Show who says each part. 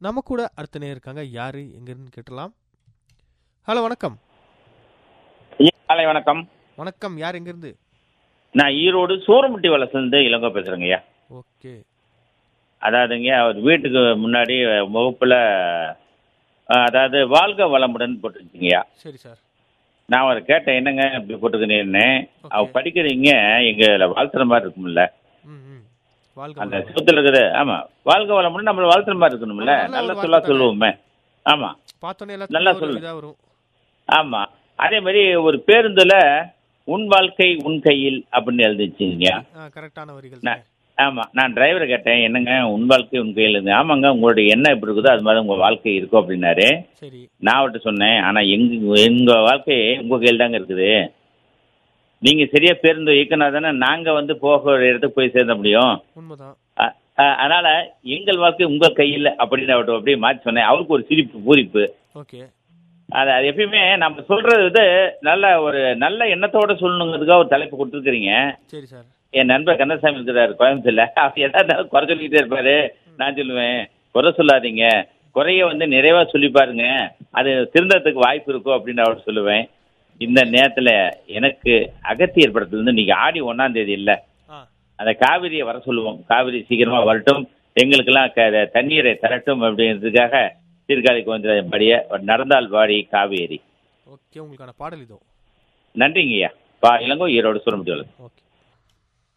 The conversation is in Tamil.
Speaker 1: நம்ம கூட அடுத்த நேரம் இருக்காங்க யாரு எங்கன்னு கேட்டலாம் ஹலோ வணக்கம்
Speaker 2: ஐயா, காலை வணக்கம்
Speaker 1: வணக்கம் யார் எங்கேருந்து
Speaker 2: நான் ஈரோடு சூரமுட்டி வளசுலேருந்து இளங்கோ பேசுகிறேங்க ஐயா
Speaker 1: ஓகே
Speaker 2: அதாவதுங்க அவர் வீட்டுக்கு முன்னாடி முகப்பில் அதாவது வாழ்க வளமுடன் போட்டுருச்சுங்கய்யா
Speaker 1: சரி சார்
Speaker 2: நான் அவரை கேட்டேன் என்னங்க இப்படி போட்டுக்கிறேன்னு அவ
Speaker 1: ஓகே
Speaker 2: படிக்கிறீங்க எங்களை வாழ்த்துற மாதிரி இருக்கும்ல
Speaker 1: ம் ம் வாழ்க
Speaker 2: அந்த
Speaker 1: வளமுடன்.
Speaker 2: சுகத்தில் இருக்குது ஆமாம் வாழ்க வளமுடன் நம்மளை வாழ்த்துற மாதிரி இருக்கணும்ல
Speaker 1: நல்ல
Speaker 2: நல்ல
Speaker 1: ஒரு
Speaker 2: சொல்லா
Speaker 1: வார்த்தை
Speaker 2: சொல்லுவோமே ஆமாம்
Speaker 1: பார்த்தோன்னே
Speaker 2: நல்லா
Speaker 1: எல்லாத்துக்கும் ஒரு
Speaker 2: சொல்லு.
Speaker 1: இதாக வரும்
Speaker 2: ஆமாம் அதே மாதிரி ஒரு பேருந்தில் உன் வாழ்க்கை உன் கையில் அப்படின்னு எழுதிச்சுங்க
Speaker 1: ஆ கரெக்டான வரிகள்
Speaker 2: நான் ஆமாம் நான் டிரைவரை கேட்டேன் என்னங்க உன் வாழ்க்கை உன் கையில் இருந்து ஆமாங்க உங்களுடைய எண்ணம் எப்படி இருக்குதோ அது மாதிரி உங்கள் வாழ்க்கை இருக்கும் அப்படின்னாரு
Speaker 1: சரி
Speaker 2: நான் அவர்கிட்ட சொன்னேன் ஆனால் எங்க எங்கள் வாழ்க்கை உங்கள் கையில் தாங்க இருக்குது நீங்கள் சரியாக பேருந்து இயக்குனா தானே நாங்கள் வந்து போக ஒரு இடத்துக்கு போய் சேர்ந்த முடியும்
Speaker 1: உண்மைதான்
Speaker 2: அ- அ- அதனால எங்கள் வாழ்க்கை உங்கள் கையில் அப்படின்னு அவர்கிட்ட அப்படியே மாற்றி சொன்னேன் அவருக்கு ஒரு சிரிப்பு பூரிப்பு
Speaker 1: ஓகே
Speaker 2: அது அது எப்பயுமே நம்ம சொல்றது இது நல்ல ஒரு நல்ல எண்ணத்தோட சொல்லணுங்கிறதுக்காக ஒரு தலைப்பு கொடுத்துருக்கிறீங்க
Speaker 1: சரி சார்
Speaker 2: என் நண்பர் கந்தசாமி இருக்கிறாரு கோயம்புத்தூர்ல அவர் எதாவது குறை சொல்லிக்கிட்டே இருப்பாரு நான் சொல்லுவேன் குறை சொல்லாதீங்க குறைய வந்து நிறைவா சொல்லி பாருங்க அது திருந்தறதுக்கு வாய்ப்பு இருக்கும் அப்படின்னு அவர் சொல்லுவேன் இந்த நேரத்துல எனக்கு அகத்தியர் படத்துல இருந்து இன்னைக்கு ஆடி ஒன்னாம் தேதி இல்ல
Speaker 1: ஆ
Speaker 2: அந்த காவிரியை வர சொல்லுவோம் காவிரி சீக்கிரமா வரட்டும் எங்களுக்கெல்லாம் க- தண்ணீரை தரட்டும் அப்படிங்கிறதுக்காக சீர்காழிக்கு வந்து படிய நடந்தால் வாடி காவேரி
Speaker 1: ஓகே உங்களுக்கான பாடல் இதோ
Speaker 2: நன்றிங்கய்யா பா இளங்கோ ஈரோடு சொல்ல முடியல
Speaker 1: ஓகே